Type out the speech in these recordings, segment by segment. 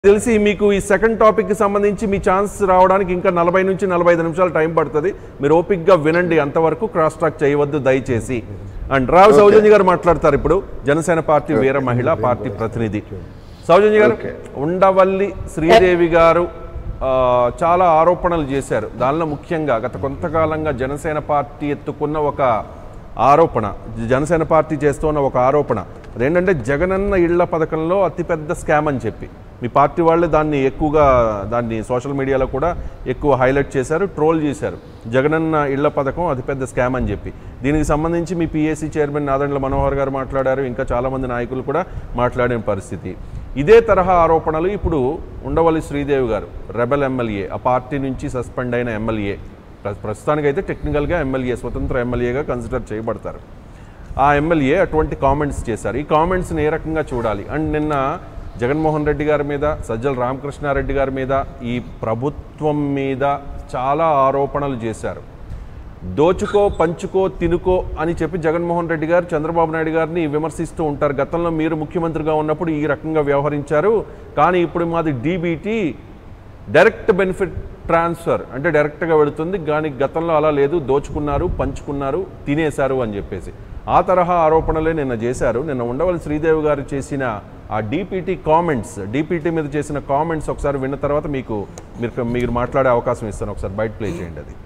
తెలిసి మీకు ఈ సెకండ్ టాపిక్ కి సంబంధించి మీ ఛాన్స్ రావడానికి ఇంకా నలభై నుంచి నలభై ఐదు నిమిషాలు టైం పడుతుంది మీరు ఓపిక్గా వినండి అంతవరకు క్రాస్ టాక్ చేయవద్దు దయచేసి అండ్ రావు సౌజన్య గారు మాట్లాడతారు ఇప్పుడు జనసేన పార్టీ వీర మహిళా పార్టీ ప్రతినిధి సౌజన్య గారు ఉండవల్లి శ్రీదేవి గారు ఆ, చాలా ఆరోపణలు చేశారు దానిలో ముఖ్యంగా గత కొంతకాలంగా జనసేన పార్టీ ఎత్తుకున్న ఒక ఆరోపణ జనసేన పార్టీ చేస్తున్న ఒక ఆరోపణ అదేంటంటే జగనన్న ఇళ్ల పథకంలో అతిపెద్ద స్కామ్ అని చెప్పి మీ పార్టీ వాళ్ళే దాన్ని ఎక్కువగా దాన్ని సోషల్ మీడియాలో కూడా ఎక్కువ హైలైట్ చేశారు ట్రోల్ చేశారు జగనన్న ఇళ్ల పథకం అతిపెద్ద స్కామ్ అని చెప్పి దీనికి సంబంధించి మీ పిఎస్సి చైర్మన్ నాదండ్ల మనోహర్ గారు మాట్లాడారు ఇంకా చాలామంది నాయకులు కూడా మాట్లాడిన పరిస్థితి ఇదే తరహా ఆరోపణలు ఇప్పుడు ఉండవల్లి శ్రీదేవి గారు రెబల్ ఎమ్మెల్యే ఆ పార్టీ నుంచి సస్పెండ్ అయిన ఎమ్మెల్యే ప్ర- ప్రస్తుతానికైతే టెక్నికల్గా ఎమ్మెల్యే స్వతంత్ర ఎమ్మెల్యేగా కన్సిడర్ చేయబడతారు ఆ ఎమ్మెల్యే అటువంటి కామెంట్స్ చేశారు ఈ కామెంట్స్ని ఏ రకంగా చూడాలి అండ్ నిన్న జగన్మోహన్ రెడ్డి గారి మీద సజ్జల రామకృష్ణారెడ్డి గారి మీద ఈ ప్రభుత్వం మీద చాలా ఆరోపణలు చేశారు దోచుకో పంచుకో తినుకో అని చెప్పి జగన్మోహన్ రెడ్డి గారు చంద్రబాబు నాయుడు గారిని విమర్శిస్తూ ఉంటారు గతంలో మీరు ముఖ్యమంత్రిగా ఉన్నప్పుడు ఈ రకంగా వ్యవహరించారు కానీ ఇప్పుడు మాది డీబీటీ డైరెక్ట్ బెనిఫిట్ ట్రాన్స్ఫర్ అంటే డైరెక్ట్గా వెళుతుంది కానీ గతంలో అలా లేదు దోచుకున్నారు పంచుకున్నారు తినేశారు అని చెప్పేసి ఆ తరహా ఆరోపణలే నిన్న చేశారు నిన్న ఉండవల్లి శ్రీదేవి గారు చేసిన ఆ డీపీటీ కామెంట్స్ డీపీటీ మీద చేసిన కామెంట్స్ ఒకసారి విన్న తర్వాత మీకు మీరు మీరు మాట్లాడే అవకాశం ఇస్తాను ఒకసారి బయట ప్లే చేయండి అది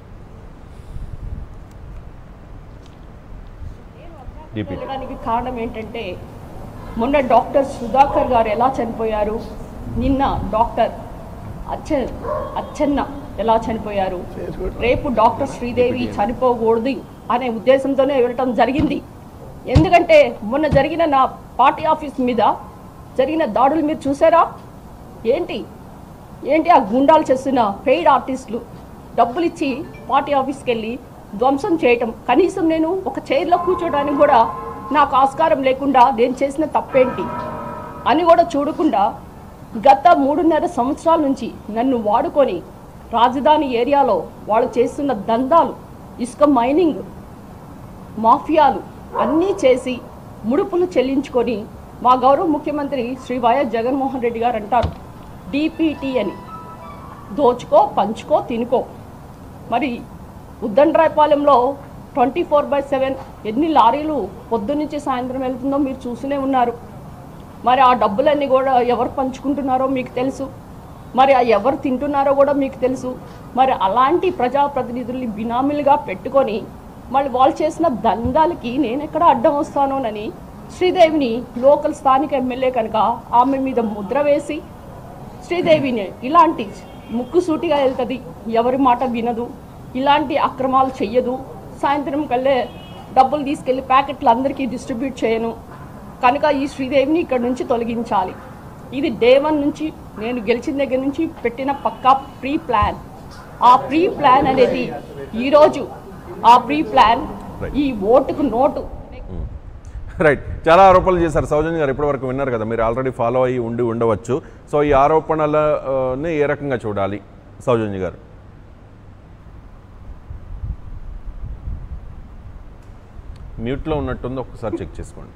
డీపీటీ వెళ్ళడానికి కారణం ఏంటంటే మొన్న డాక్టర్ సుధాకర్ గారు ఎలా చనిపోయారు నిన్న డాక్టర్ అచ్చ అచ్చన్న ఎలా చనిపోయారు రేపు డాక్టర్ శ్రీదేవి చనిపోకూడదు అనే ఉద్దేశంతోనే వెళ్ళటం జరిగింది ఎందుకంటే మొన్న జరిగిన నా పార్టీ ఆఫీస్ మీద జరిగిన దాడులు మీరు చూసారా ఏంటి ఏంటి ఆ గుండాలు చేస్తున్న పెయిడ్ ఆర్టిస్టులు డబ్బులు ఇచ్చి పార్టీ ఆఫీస్కి వెళ్ళి ధ్వంసం చేయటం కనీసం నేను ఒక చైర్లో కూర్చోడానికి కూడా నాకు ఆస్కారం లేకుండా నేను చేసిన తప్పేంటి అని కూడా చూడకుండా గత మూడున్నర సంవత్సరాల నుంచి నన్ను వాడుకొని రాజధాని ఏరియాలో వాళ్ళు చేస్తున్న దందాలు ఇసుక మైనింగ్ మాఫియాలు అన్నీ చేసి ముడుపులు చెల్లించుకొని మా గౌరవ ముఖ్యమంత్రి శ్రీ వైఎస్ జగన్మోహన్ రెడ్డి గారు అంటారు డిపిటి అని దోచుకో పంచుకో తినుకో మరి ఉద్దండ్రాయపాలెంలో ట్వంటీ ఫోర్ బై సెవెన్ ఎన్ని లారీలు పొద్దు నుంచి సాయంత్రం వెళ్తుందో మీరు చూస్తూనే ఉన్నారు మరి ఆ డబ్బులన్నీ కూడా ఎవరు పంచుకుంటున్నారో మీకు తెలుసు మరి ఆ ఎవరు తింటున్నారో కూడా మీకు తెలుసు మరి అలాంటి ప్రజాప్రతినిధుల్ని బినామీలుగా పెట్టుకొని మళ్ళీ వాళ్ళు చేసిన దందాలకి నేను ఎక్కడ అడ్డం వస్తానోనని శ్రీదేవిని లోకల్ స్థానిక ఎమ్మెల్యే కనుక ఆమె మీద ముద్ర వేసి శ్రీదేవిని ఇలాంటి ముక్కుసూటిగా వెళ్తుంది ఎవరి మాట వినదు ఇలాంటి అక్రమాలు చెయ్యదు సాయంత్రం కల్లే డబ్బులు తీసుకెళ్లి ప్యాకెట్లు అందరికీ డిస్ట్రిబ్యూట్ చేయను కనుక ఈ శ్రీదేవిని ఇక్కడ నుంచి తొలగించాలి ఇది డే వన్ నుంచి నేను గెలిచిన దగ్గర నుంచి పెట్టిన పక్కా ప్రీ ప్లాన్ ఆ ప్రీ ప్లాన్ అనేది ఈరోజు ఆ ప్రీ ప్లాన్ ఈ ఓటుకు నోటు రైట్ చాలా ఆరోపణలు చేశారు సౌజన్య గారు ఇప్పటివరకు విన్నారు కదా మీరు ఆల్రెడీ ఫాలో అయ్యి ఉండి ఉండవచ్చు సో ఈ ఆరోపణలని ఏ రకంగా చూడాలి సౌజన్య గారు మ్యూట్లో ఉన్నట్టుంది ఒకసారి చెక్ చేసుకోండి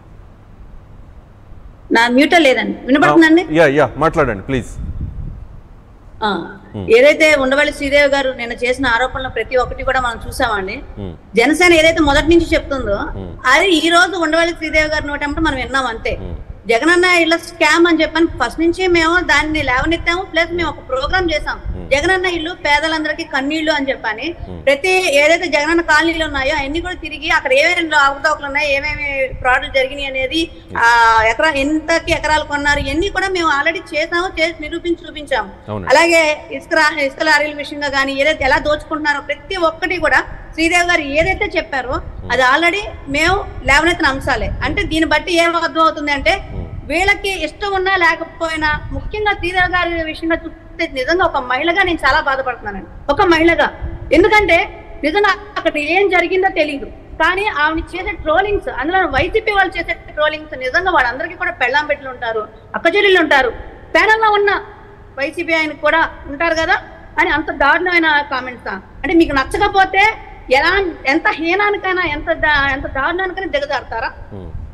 నా మ్యూట్ లేదండి వినపడుతుందండి యా యా మాట్లాడండి ప్లీజ్ ఆ, ఏదైతే ఉండవల్లి శ్రీదేవి గారు నిన్న చేసిన ఆరోపణలు ప్రతి ఒక్కటి కూడా మనం చూసామండి జనసేన ఏదైతే మొదటి నుంచి చెప్తుందో అది ఈ రోజు ఉండవల్లి శ్రీదేవి గారి నోటంటే మనం విన్నాం అంతే జగనన్న ఇళ్ళ స్కామ్ అని చెప్పని ఫస్ట్ నుంచి మేము దాన్ని లేవనెత్తాము ప్లస్ మేము ఒక ప్రోగ్రామ్ చేసాం జగనన్న ఇల్లు పేదలందరికీ కన్నీళ్లు అని చెప్పని ప్రతి ఏదైతే జగనన్న కాలనీలు ఉన్నాయో అన్ని కూడా తిరిగి అక్కడ ఏమేమి అవకతవకలు ఉన్నాయి ఏమేమి ఫ్రాడ్లు జరిగినాయి అనేది ఆ ఎకరా ఎంతకి ఎకరాలు కొన్నారు ఇవన్నీ కూడా మేము ఆల్రెడీ చేసాము చేసి నిరూపించి చూపించాము అవును. అలాగే ఇసుక రా- ఇసుక లారీల విషయంగా కానీ ఏదైతే ఎలా దోచుకుంటున్నారో ప్రతి ఒక్కటి కూడా శ్రీదేవి గారు ఏదైతే చెప్పారో అది ఆల్రెడీ మేము లేవనెత్తిన అంశాలే అంటే దీన్ని బట్టి ఏం అర్థం అవుతుంది అంటే వీళ్ళకి ఇష్టం ఉన్నా లేకపోయినా ముఖ్యంగా శ్రీదేవి గారి విషయంగా చూస్తే నిజంగా ఒక మహిళగా నేను చాలా బాధపడుతున్నానండి ఒక మహిళగా ఎందుకంటే నిజంగా అక్కడ ఏం జరిగిందో తెలియదు కానీ ఆవిడ చేసే ట్రోలింగ్స్ అందులో వైసీపీ వాళ్ళు చేసే ట్రోలింగ్స్ నిజంగా వాళ్ళందరికీ కూడా పెళ్ళాం పెట్టులు ఉంటారు అక్కచెల్లెళ్ళు ఉంటారు ప్యానల్లో ఉన్న వైసీపీ ఆయన కూడా ఉంటారు కదా అని అంత దారుణమైన కామెంట్స్ అంటే మీకు నచ్చకపోతే ఎలా ఎంత హీనానికైనా ఎంత దా- ఎంత దారుణానికైనా దిగజారుతారా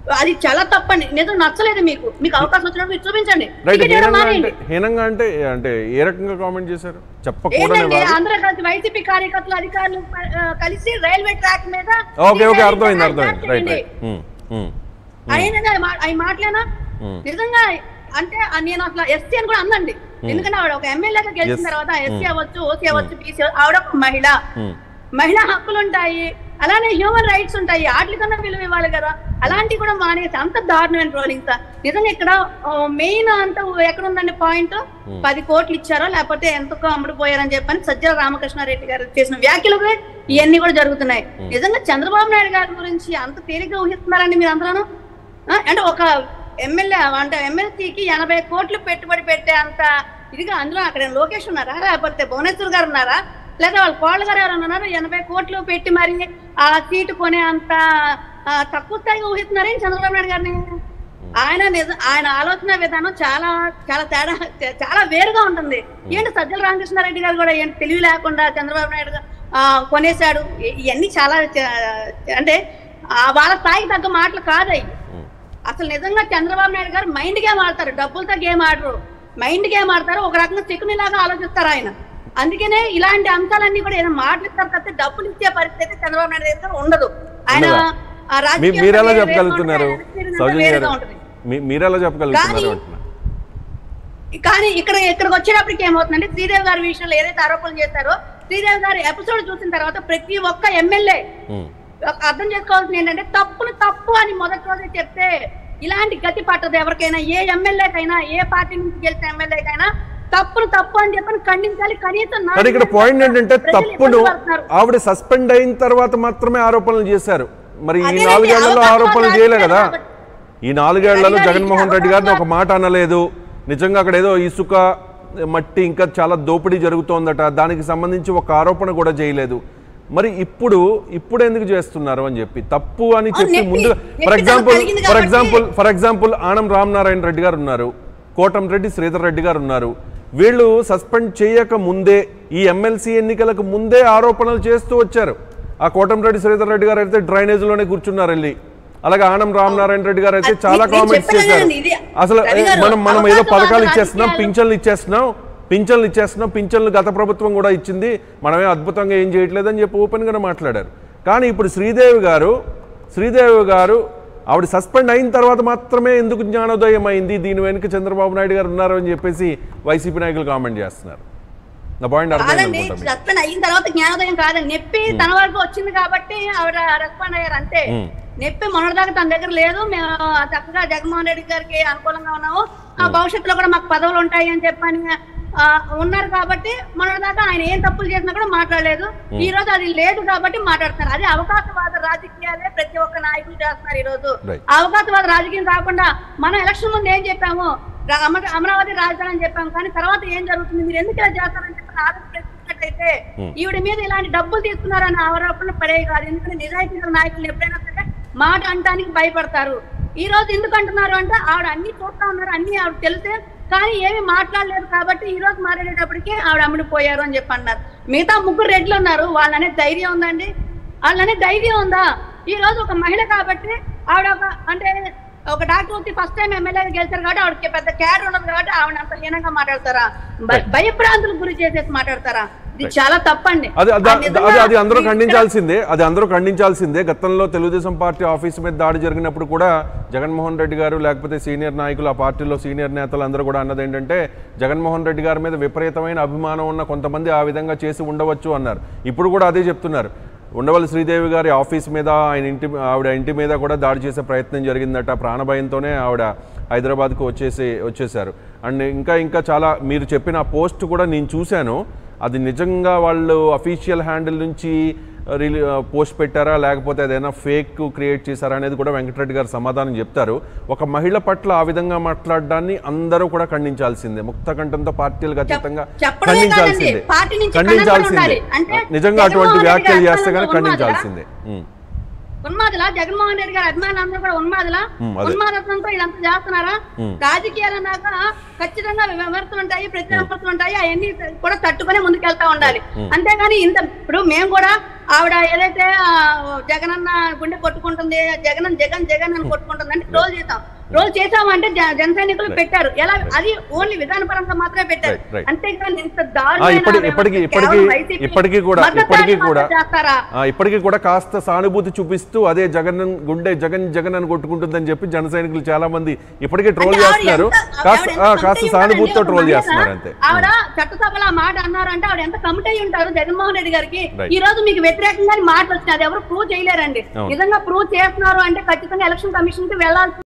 అది చాలా తప్పండి నిజం నచ్చలేదు మీకు మీకు అవకాశం వచ్చినప్పుడు మీరు చూపించండి రైట్ టికెట్ ఇవ్వడం హీనంగా అంటే మానేయండి. హీనంగా అంటే అంటే ఏ రకంగా కామెంట్ చేశారు చెప్పకూడని ఏంటంటే వారు అందరూ కలిసి వైసీపీ కార్యకర్తలు అధికారులు ఆ, కలిసి రైల్వే ట్రాక్ మీద ఓకే ఓకే శ్రీదేవి అర్థమైంది గారిని అర్థమైంది అటాక్ రైట్ చేయండి. రైట్ ఉమ్, ఉమ్, అదేంటంటే అవి మా- అవి మాటలేనా ఉమ్. నిజంగా అంటే ఆ నేను అసలు ఎస్సీ అని కూడా అందండి ఎందుకంటే ఆవిడ ఒక ఎమ్మెల్యేగా గెలిచిన Yes. తర్వాత ఎస్సీ అవ్వచ్చు ఓసీ అవ్వచ్చు బీసీ ఆవిడ ఒక మహిళ ఉమ్. మహిళా హక్కులు ఉంటాయి అలానే హ్యూమన్ రైట్స్ ఉంటాయి వాటికన్నా విలువ ఇవ్వాలి కదా అలాంటివి కూడా మానేసి అంత దారుణమైన ట్రోలింగ్ నిజంగా ఇక్కడ మెయిన్ అంత ఎక్కడ ఉందండి పాయింట్ పది కోట్లు ఇచ్చారో లేకపోతే ఎంతకో అమ్ముడుపోయారని చెప్పని సజ్జల రామకృష్ణారెడ్డి గారు చేసిన వ్యాఖ్యలు ఇవన్నీ కూడా జరుగుతున్నాయి నిజంగా చంద్రబాబు నాయుడు గారి గురించి అంత తేలిగ్గా ఊహిస్తున్నారండి మీరు అందరూ అంటే ఒక ఎమ్మెల్యే అంటే ఎమ్మెల్సీకి ఎనభై కోట్లు పెట్టుబడి పెట్టే అంత ఇదిగా అందులో అక్కడ లోకేష్ ఉన్నారా లేకపోతే భువనేశ్వర్ గారు ఉన్నారా లేదా వాళ్ళ కోళ్ళ గారు ఎవరైనా ఉన్నారా ఎనభై కోట్లు పెట్టి మరి ఆ సీటు కొనే అంత ఆ, తక్కువ స్థాయిగా ఊహిస్తున్నారేం చంద్రబాబు నాయుడు గారిని ఆయన నిజ ఆయన ఆలోచన విధానం చాలా చాలా తేడా చాలా వేరుగా ఉంటుంది ఏంటి సజ్జల రామకృష్ణారెడ్డి గారు కూడా ఏంటి తెలివి లేకుండా చంద్రబాబు నాయుడు గారు, ఆ, కొనేశాడు ఇ- ఇవన్నీ చాలా చ- అంటే ఆ, వాళ్ళ స్థాయికి తగ్గ మాటలు కాదయ్యి అసలు నిజంగా చంద్రబాబు నాయుడు గారు మైండ్ గేమ్ ఆడతారు డబ్బులతో గేమ్ ఆడరు మైండ్ గేమ్ ఆడతారు ఒక రకంగా చిక్కుని లాగా ఆలోచిస్తారు ఆయన అందుకనే ఇలాంటి అంశాలన్నీ కూడా ఏదైనా మాట్లాడతారు తప్పితే డబ్బులు ఇచ్చే పరిస్థితి చంద్రబాబు నాయుడు దగ్గర ఉండదు ఆయన ఉండదా? ఆ మీ- రాజకీయం మీరెలా వేరే చెప్పగలుగుతున్నారు ఉంటుంది, ఆయన experience సౌజన్య వేరేగా గారు ఉంటుంది. మీ- మీరెలా చెప్పగలుగుతున్నారు కానీ- అంటున్నా కానీ ఇక్కడ ఇక్కడికి వచ్చేటప్పటికి ఏమవుతుందంటే శ్రీదేవి గారి విషయంలో ఏదైతే ఆరోపణలు చేశారో శ్రీదేవి గారి ఎపిసోడ్ చూసిన తర్వాత ప్రతి ఒక్క ఎమ్మెల్యే ఉమ్, అర్థం చేసుకోవాల్సింది ఏంటంటే తప్పును తప్పు అని మొదటి రోజే చెప్తే ఇలాంటి గతి పట్టదు ఎవరికైనా ఏ ఎమ్మెల్యేకైనా ఏ పార్టీ నుంచి గెలిచిన ఎమ్మెల్యేకైనా తప్పును తప్పు అని చెప్పని ఖండించాలి కనీసం నా కానీ ఇక్కడ పాయింట్ ఏంటంటే ప్రజలు తప్పును ఇబ్బంది పడుతున్నారు. ఆవిడ సస్పెండ్ అయిన తర్వాత మాత్రమే ఆరోపణలు చేశారు మరి ఈ అదేనండి, నాలుగేళ్లలో అవకాశం ఆరోపణలు రాజకీయాలు చేయలే కదా కాబట్టి. ఈ నాలుగేళ్లలో అడిగారు, జగన్మోహన్ రెడ్డి గారిని ఒక అవకాశం మాట అనలేదు నిజంగా అక్కడ ఏదో ఇసుక మట్టి ఇంకా చాలా దోపిడీ జరుగుతోందట దానికి సంబంధించి ఒక ఆరోపణ కూడా చేయలేదు మరి ఇప్పుడు ఇప్పుడు ఎందుకు చేస్తున్నారు అని చెప్పి తప్పు అని చెప్పి నొప్పి- ముందు నొప్పి ఫర్ ఎగ్జాంపుల్ కలిగింది ఫర్ కాబట్టి- example for example Anam Ramanarayana Reddy గారు ఉన్నారు కోటంరెడ్డి శ్రీధర్ రెడ్డి గారు ఉన్నారు వీళ్ళు సస్పెండ్ చేయక ముందే ఈ ఎమ్మెల్సీ ఎన్నికలకు ముందే ఆరోపణలు చేస్తూ వచ్చారు ఆ కోటంరెడ్డి శ్రీధర్ రెడ్డి గారు అయితే డ్రైనేజ్ కూర్చున్నారు వెళ్ళి అలాగే ఆనం రామనారాయణ రెడ్డి గారు అయితే అది చాలా నేను కామెంట్స్ చెప్పాను చేశారు కదండి, ఇది అసలు రవి గారు, మనం మనం ఏదో అవకాశవాద పథకాలు ఇచ్చేస్తున్నాం రాజకీయాలు- పింఛన్లు ఇచ్చేస్తున్నాం పింఛన్లు ఇచ్చేస్తున్నాం పింఛన్లు గత ప్రభుత్వం కూడా ఇచ్చింది మనమే అద్భుతంగా ఏం చేయట్లేదని చెప్పి ఓపెన్ గానే మాట్లాడారు కానీ ఇప్పుడు శ్రీదేవి గారు శ్రీదేవి గారు ఆవిడ సస్పెండ్ అయిన తర్వాత మాత్రమే ఎందుకు జ్ఞానోదయం అయింది దీని వెనుక చంద్రబాబు నాయుడు గారు ఉన్నారు అని చెప్పేసి వైసీపీ నాయకులు కామెంట్ చేస్తున్నారు నా పాయింట్ కాదండి అర్థమైంది అనుకుంటా మీకు. సస్పెండ్ అయిన తర్వాత జ్ఞానోదయం కాదండి నొప్పి తన వరకు వచ్చింది కాబట్టి ఆవిడ రెస్పాండ్ అయ్యారు అంతే మ్. నొప్పి మొన్నటిదాకా తన దగ్గర లేదు మేము చక్కగా జగన్మోహన్ రెడ్డి గారికి అనుకూలంగా ఉన్నాము ఆ భవిష్యత్తులో కూడా మాకు పదవులు ఉంటాయి అని చెప్పని ఆ, ఉన్నారు కాబట్టి మొన్నటిదాకా ఆయన ఏం తప్పులు చేసినా కూడా మాట్లాడలేదు ఈ రోజు అది లేదు కాబట్టి మాట్లాడుతున్నారు అదే అవకాశవాద రాజకీయాలే ప్రతి ఒక్క నాయకులు చేస్తున్నారు ఈ రోజు Right. అవకాశవాద రాజకీయం కాకుండా మనం ఎలక్షన్ ముందు ఏం చెప్పాము రా- అమర- అమరావతి రాజధాని అని చెప్పాము కానీ తర్వాత ఏం జరుగుతుంది మీరు ఎందుకు ఇలా చేస్తారని చెప్పి ఆలోచన ప్రశ్నించినట్లయితే ఈవిడ మీద ఇలాంటి డబ్బులు తీసుకున్నారని ఆరోపణలు పడేవి కాదు ఎందుకంటే నిజాయితీ గల నాయకులు ఎప్పుడైనా సరే మాట అంటానికి భయపడతారు ఈ రోజు ఎందుకు అంటున్నారు అంటే ఆవిడ అన్ని చూస్తా ఉన్నారు అన్ని ఆవిడ తెలిసే కానీ ఏమి మాట్లాడలేదు కాబట్టి ఈ రోజు మాట్లాడేటప్పటికి ఆవిడ అమ్ముడిపోయారు అని చెప్పి అన్నారు మిగతా ముగ్గురు రెడ్లు ఉన్నారు వాళ్ళనే ధైర్యం ఉందండి వాళ్ళనే ధైర్యం ఉందా ఈ రోజు ఒక మహిళ కాబట్టి ఆవిడ ఒక అంటే ఒక డాక్టర్ వచ్చి ఫస్ట్ టైం ఎమ్మెల్యేగా గెలిచారు కాబట్టి ఆవిడకి పెద్ద క్యార్ ఉండదు కాబట్టి ఆవిడ అంత హీనంగా మాట్లాడతారా భ- భయభ్రాంతులకు గురి చేసేసి మాట్లాడతారా ఇది చాలా తప్పండి అది అది ఆ నిజంగా అది అది అందరూ ఇక్కడ- ఖండించాల్సిందే అది అందరూ ఖండించాల్సిందే గతంలో తెలుగుదేశం పార్టీ ఆఫీస్ మీద దాడి జరిగినప్పుడు కూడా జగన్మోహన్ రెడ్డి గారు లేకపోతే సీనియర్ నాయకులు ఆ పార్టీలో సీనియర్ నేతలు అందరూ కూడా అన్నది ఏంటంటే జగన్మోహన్ రెడ్డి గారి మీద విపరీతమైన అభిమానం ఉన్న కొంతమంది ఆ విధంగా చేసి ఉండవచ్చు అన్నారు ఇప్పుడు కూడా అదే చెప్తున్నారు ఉండవల్లి శ్రీదేవి గారి ఆఫీస్ మీద ఆయన ఇంటి ఆవిడ ఇంటి మీద కూడా దాడి చేసే ప్రయత్నం జరిగిందట ప్రాణభయంతోనే ఆవిడ హైదరాబాద్కు వచ్చేసి వచ్చేసారు అండ్ ఇంకా ఇంకా చాలా మీరు చెప్పిన ఆ పోస్ట్ కూడా నేను చూశాను అది నిజంగా వాళ్ళు అఫీషియల్ హ్యాండిల్ నుంచి రిలీ పోస్ట్ పెట్టారా లేకపోతే అదైనా ఫేక్ క్రియేట్ చేశారా అనేది కూడా వెంకటరెడ్డి గారు సమాధానం చెప్తారు ఒక మహిళ పట్ల ఆ విధంగా మాట్లాడడాన్ని అందరూ కూడా ఖండించాల్సిందే ముక్త కంఠంతో పార్టీలకు అతీతంగా చెప్పడమే ఖండించాల్సిందే కాదండి, పార్టీ నుంచి ఖండించాల్సిందే కన్నడ ఉండాలి. అంటే నిజంగా అటువంటి జగన్మోహన్ వ్యాఖ్యలు రెడ్డి చేస్తే కానీ అభిమానులు ఉన్నారా? ఖండించాల్సిందే ఉమ్. ఉన్మాదులా జగన్మోహన్ రెడ్డి గారి అభిమానులందరూ కూడా ఉన్మాదులా ఉమ్, అదే. ఉన్మాదత్వంతో ఇదంతా చేస్తున్నారా ఉమ్. రాజకీయాలు అన్నాక ఖచ్చితంగా విమర్శలు ఉంటాయి ప్రతి విమర్శలు ఉంటాయి అవన్నీ కూడా తట్టుకొని ముందుకెళ్తా ఉండాలి అంతేగాని ఇంత ఇప్పుడు మేము కూడా ఆవిడ ఏదైతే ఆ, జగనన్న గుండె కొట్టుకుంటుంది జగన్ జగన్ జగన్ అని కొట్టుకుంటుంది అంటే ట్రోల్ చేసాం ట్రోల్ చేసామంటే జ- జన సైనికులు పెట్టారు ఎలా అది ఓన్లీ విధానపరంగా మాత్రమే పెట్టారు Right, right. అంతేకాని ఇంత ఆ, దారుణమైన ఇప్పటి- వ్యవస్థ ఇప్పటికి కేవలం ఇప్పటికి వైసీపీ ఇప్పటికీ కూడా మద్దతు ఇప్పటికీ కూడా చేస్తారా ఆ, ఇప్పటికీ కూడా కాస్త సానుభూతి చూపిస్తూ అదే జగన్ గుండె జగన్ జగన్ అని కొట్టుకుంటుందని చెప్పి జన సైనికులు చాలా మంది ఇప్పటికే ట్రోల్ అంటే ఆవిడ చేస్తున్నారు ఎంత- కాస్త ఆవిడ ఆ, ఎంత కాస్త కమిటీ సానుభూతితో ఉంటారండి? ట్రోల్ ఒక చేస్తున్నారు మహిళ, అంతే ఆవిడ చట్టసభలో ఆ మాట అన్నారంటే ఆవిడ ఎంత కమిట్ అయి ఉంటారు జగన్మోహన్ రెడ్డి గారికి Right. ఈ రోజు మీకు వ్యతిరేకంగా మాట వచ్చింది అది ఎవరు ప్రూవ్ చేయలేరండి అవును. నిజంగా ప్రూవ్ చేస్తున్నారు అంటే ఖచ్చితంగా ఎలక్షన్ కమిషన్ కి వెళ్లాల్సి